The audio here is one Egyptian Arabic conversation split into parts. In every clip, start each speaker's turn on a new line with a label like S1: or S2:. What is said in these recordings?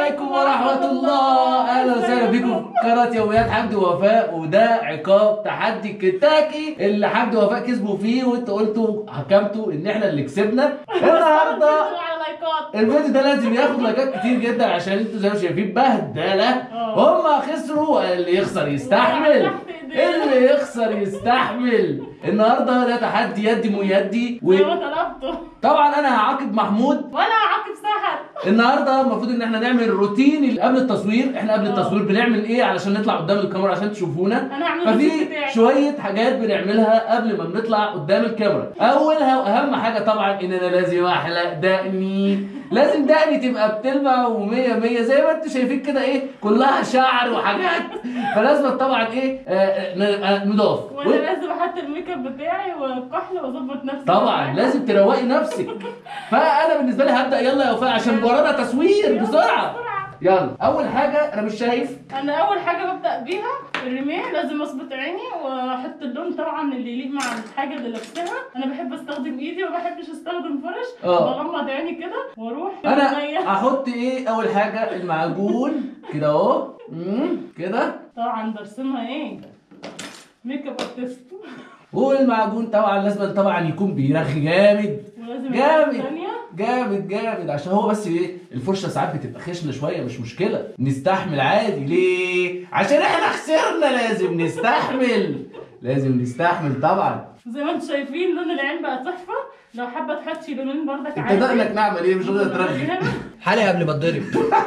S1: عليكم ورحمة الله أهلا وسهلا بكم في قناة يوميات حمدي ووفاء وده عقاب تحدي كنتاكي اللي حمدي ووفاء كسبوا فيه وانتوا قلتوا حكمتوا ان احنا اللي كسبنا النهارده
S2: على لايكات
S1: الفيديو ده لازم ياخد لايكات كتير جدا عشان انتوا زي ما شايفين بهدله
S2: اه.
S1: هما خسروا اللي يخسر يستحمل
S2: تحت ايدينا.
S1: اللي يخسر يستحمل النهارده ده تحدي يدي مو يدي
S2: زي ما طلبته
S1: وطبعا انا هعاقب محمود
S2: ولا عاقب سحر
S1: النهارده المفروض ان احنا نعمل روتين اللي قبل التصوير احنا قبل
S2: اه.
S1: التصوير بنعمل ايه علشان نطلع قدام الكاميرا عشان تشوفونا
S2: انا هعمل
S1: ففي
S2: الروتين بتاعي.
S1: شويه حاجات بنعملها قبل ما بنطلع قدام الكاميرا اولها واهم حاجه طبعا ان انا لازم احلق دقني لازم دقني تبقى بتلمع ومية مية زي ما انتوا شايفين كده ايه كلها شعر وحاجات فلازم طبعا ايه آه، آه، نبقى نضاف
S2: وانا لازم احط الميك اب بتاعي والكحل واظبط نفسي
S1: طبعا لازم تروقي نفسك فانا بالنسبه لي هبدا يلا يا وفاء عشان ورانا تصوير بسرعه يلا اول حاجه انا مش شايف
S2: انا اول حاجه ببدا بيها الرمال لازم اظبط عيني واحط اللون طبعا اللي يليق مع الحاجه اللي لابساها انا بحب استخدم ايدي وما بحبش استخدم فرش
S1: اه.
S2: بغمض عيني كده واروح
S1: انا
S2: بعينيا.
S1: هحط ايه اول حاجه المعجون كده اهو مم، كده
S2: طبعا برسمها ايه ميك اب ارتست
S1: والمعجون طبعا لازم طبعا يكون بيرخي جامد
S2: ولازم
S1: جامد
S2: الثانيه
S1: جامد جامد عشان هو بس ايه الفرشه ساعات بتبقى خشنه شويه مش مشكله نستحمل عادي ليه عشان احنا خسرنا لازم نستحمل لازم نستحمل طبعا
S2: زي ما انتم شايفين لون العين بقى تحفه لو حابه تحطي لونين بردك
S1: انت دقنك نعمل ايه مش قادر ترغي
S2: هنا
S3: حالي قبل ما اتضرب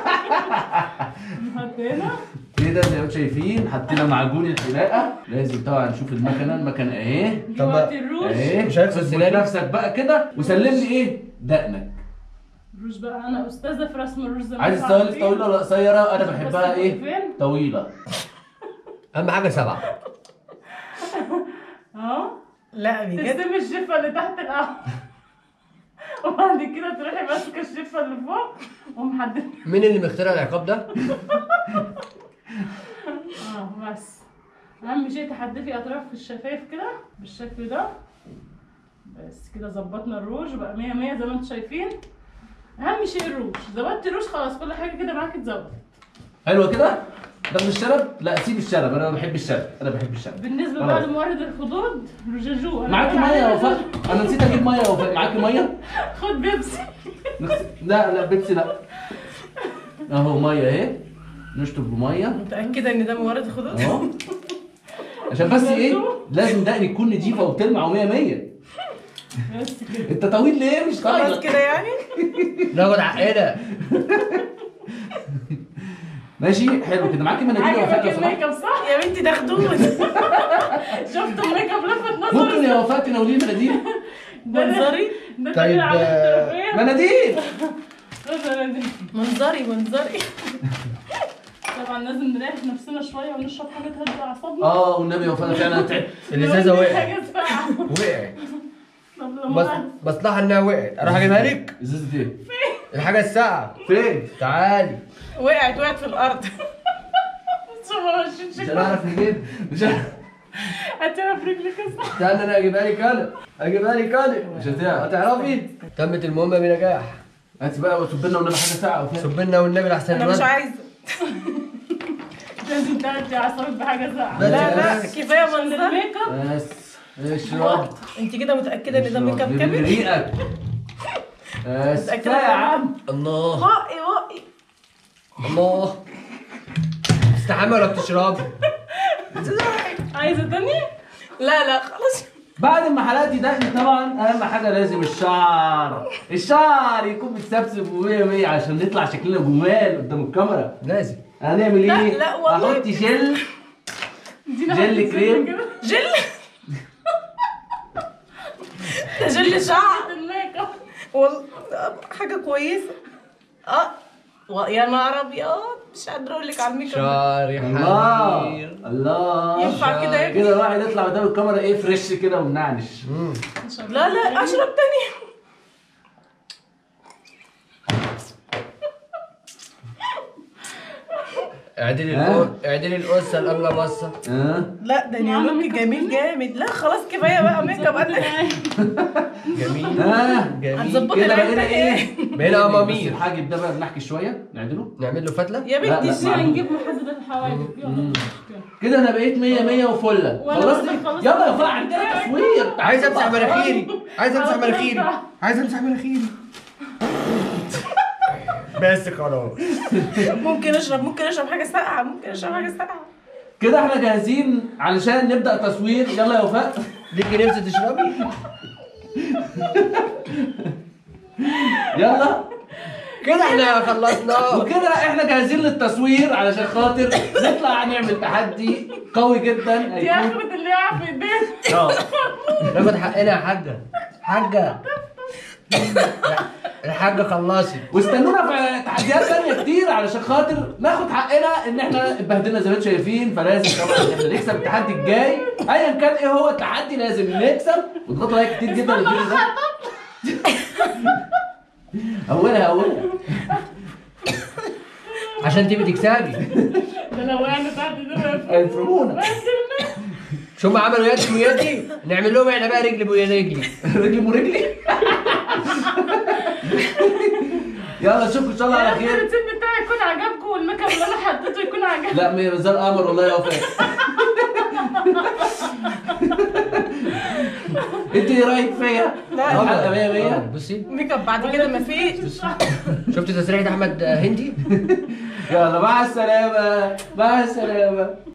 S2: نحط هنا
S1: كده زي ما انتم شايفين حطينا معجون الحلاقه لازم طبعا نشوف المكنه المكنه اهي
S3: طب
S2: دلوقتي الروج
S1: اهي
S3: مش هيغسل
S1: اظبط
S3: سناني؟
S1: نفسك بقى كده وسلم لي ايه دقنك
S2: الروج بقى انا استاذه في رسم الروج زي ما
S1: عايز
S2: انتم
S1: ستايل
S2: عارفين.
S1: طويله ولا قصيره انا بحبها
S2: بس
S1: ايه
S2: فين؟
S1: طويله
S3: اهم حاجه سبعه
S2: اهو
S4: لا بجد
S2: ترسمي الشفه اللي تحت الاول وبعد كده تروحي ماسكه الشفه اللي فوق ومحدده
S3: مين اللي مخترع العقاب ده؟
S2: اه بس اهم شيء تحدفي اطراف الشفايف كده بالشكل ده بس كده ظبطنا الروج بقى 100 100 زي ما انتم شايفين اهم شيء الروج ظبطت الروج خلاص كل حاجه كده معاكي اتظبطت
S1: حلوه كده ده من الشرب لا سيب الشرب انا بحب الشرب انا بحب الشرب
S2: بالنسبه
S1: خلاص.
S2: بقى لمورد الخدود رجاجو أنا
S1: معاكي
S2: بقول
S1: ميه يا
S2: عليه
S1: وفاء انا نسيت اجيب ميه يا وفاء معاكي ميه
S2: خد بيبسي
S1: نغس- لا لا بيبسي لا اهو ميه اهي نشطب بميه
S4: متأكدة ان ده مورد خدود؟
S1: اهو عشان بس ايه لازم دقني تكون نضيفه وتلمع و100 100
S2: بس كده
S1: انت طويل ليه مش
S4: خلاص
S1: طايق
S4: كده يعني؟
S3: ناخد عقنا
S1: ماشي حلو كده معاكي مناديل يا وفاء
S2: عجبك
S1: لو
S2: الميك
S1: سمحت
S2: اب صح؟
S4: يا بنتي ده خدود
S2: شفت الميك اب لفت
S1: ممكن
S2: نظري
S1: يا وفاء تناوليني مناديل
S2: ده
S4: منظري
S2: ده
S3: طيب،
S2: دليل على
S3: آه،
S2: الاحترافيه
S1: مناديل
S2: ده دليل.
S4: منظري منظري
S2: طبعا لازم نريح نفسنا شويه ونشرب حاجه تهدي اعصابنا
S1: اه والنبي يا وفاء فعلا تعبت
S3: الازازه وقعت
S2: حاجه ساقعه
S3: وقعت
S2: طب لما
S3: بس مصلحه انها وقعت اروح اجيبها لك
S1: ازازه ايه؟
S3: الحاجه الساعه
S1: فين؟
S3: تعالي
S4: وقعت وقعت في الارض
S2: شوف ما مشيتش
S1: مش هنعرف نجيب مش هنعرف
S2: هتعرف رجلك اصلا
S3: استنى انا اجيبها لك انا اجيبها لك انا
S1: مش هتعرف
S3: هتعرفي تمت المهمه بنجاح
S1: هات بقى وصب لنا والنبي حاجه ساعه وفاء
S3: صب لنا والنبي لحسن
S4: انا مش
S3: الواد.
S4: عايزة
S2: لازم تهدي اعصابك بحاجه ساقعه
S3: بس
S4: لا لا
S3: بس.
S4: كفايه
S2: عشان
S4: منظري
S2: الميك اب
S1: بس اشرب
S4: انت كده متأكدة ان ده ميك اب
S1: اشرب
S4: كامل؟
S1: بريقك بس
S4: متأكدة
S1: كفايه يا عم
S3: الله
S4: بقي بقي
S3: الله تستحمى ولا بتشربي؟
S2: عايزه تاني؟
S4: لا لا خلاص
S1: بعد ما حلقتي دقني طبعا اهم حاجه لازم الشعر الشعر يكون متسبسب ومية مية عشان نطلع شكلنا جمال قدام الكاميرا
S3: لازم
S1: هنعمل
S4: لا،
S1: ايه؟
S4: لا والله.
S1: احط جل
S2: ادينا
S1: جل
S2: واحدة
S1: كريم.
S2: كده.
S4: جل ده جل شعر
S2: الميك اب
S4: والله حاجة كويسة اه و- يا نهار ابيض مش قادرة اقول لك على الميك اب
S3: شعري
S1: الله
S3: حرير
S1: الله
S4: ينفع كده يا ابني؟
S1: كده الواحد يطلع قدام الكاميرا ايه فريش كده ومنعنش
S3: مم.
S4: لا لا اشرب تاني
S3: اعدلي
S1: ها؟
S3: القو- اعدلي القصه الامله بصه
S1: ها
S4: لا ده
S2: نعم،
S4: نيو لوك
S2: ميك اب
S4: جميل جامد لا خلاص كفايه بقى ميك اب قد
S3: جميل
S1: ها
S3: جميل
S4: هنظبط
S1: كده
S4: العين
S1: بقينا ايه
S3: بقينا
S1: بس
S3: امامير
S1: الحاجب ده بقى بنحكي شويه نعدله
S3: نعمل له فتله
S4: يا
S1: لا،
S4: بنتي
S1: لا،
S4: شيل.
S1: معلش.
S2: هنجيب محدد الحواجب يلا مش مشكلة.
S1: كده انا بقيت 100 100 وفله
S2: وأنا
S1: خلصت
S2: برضه خلصت.
S1: يلا يا فا عندنا تصوير
S3: عايز امسح مناخيري عايز امسح
S2: أنا
S3: مناخيري
S2: بصراحة.
S3: عايز امسح مناخيري بس خلاص
S4: ممكن اشرب ممكن اشرب حاجه ساقعه ممكن اشرب حاجه ساقعه
S1: كده احنا جاهزين علشان نبدا تصوير يلا يا وفاء
S3: ليكي نفسي تشربي
S1: يلا
S3: كده احنا خلصنا
S1: وكده احنا جاهزين للتصوير علشان خاطر نطلع نعمل تحدي قوي جدا
S2: دي
S1: هيكون
S2: اخرة اللي يقع في ايديه
S1: اه
S3: ناخد حقنا يا حاجه حاجه الحاجه خلصت
S1: واستنونا في تحديات تانية كتير علشان خاطر ناخد حقنا ان احنا اتبهدلنا زي ما انتم شايفين فلازم طبعا ان احنا نكسب التحدي الجاي ايا كان ايه هو التحدي لازم نكسب وتضغطوا لايك كتير جدا للفيديو ده اولها اولها
S3: عشان تبقي تكسبي
S2: ده لو وقعنا تحت ده
S1: هيفرمونا
S3: شو ما عملوا يد ويدي نعمل لهم احنا بقى رجل برجلي
S1: رجلي ورجلي يلا اشوفكم ان شاء الله
S2: يا
S1: على
S2: رب
S1: خير
S2: الروتين بتاعي يكون عجبكم والميك اب اللي انا حطيته يكون عجبكم
S1: لا مش زي القمر والله يا وفاء انت ايه رايك فيا؟
S4: لا.
S1: الحلقه 100 100
S3: بصي
S4: ميك اب بعد كده مفيش
S3: شفت تسريحه احمد هندي
S1: يلا مع السلامه مع السلامه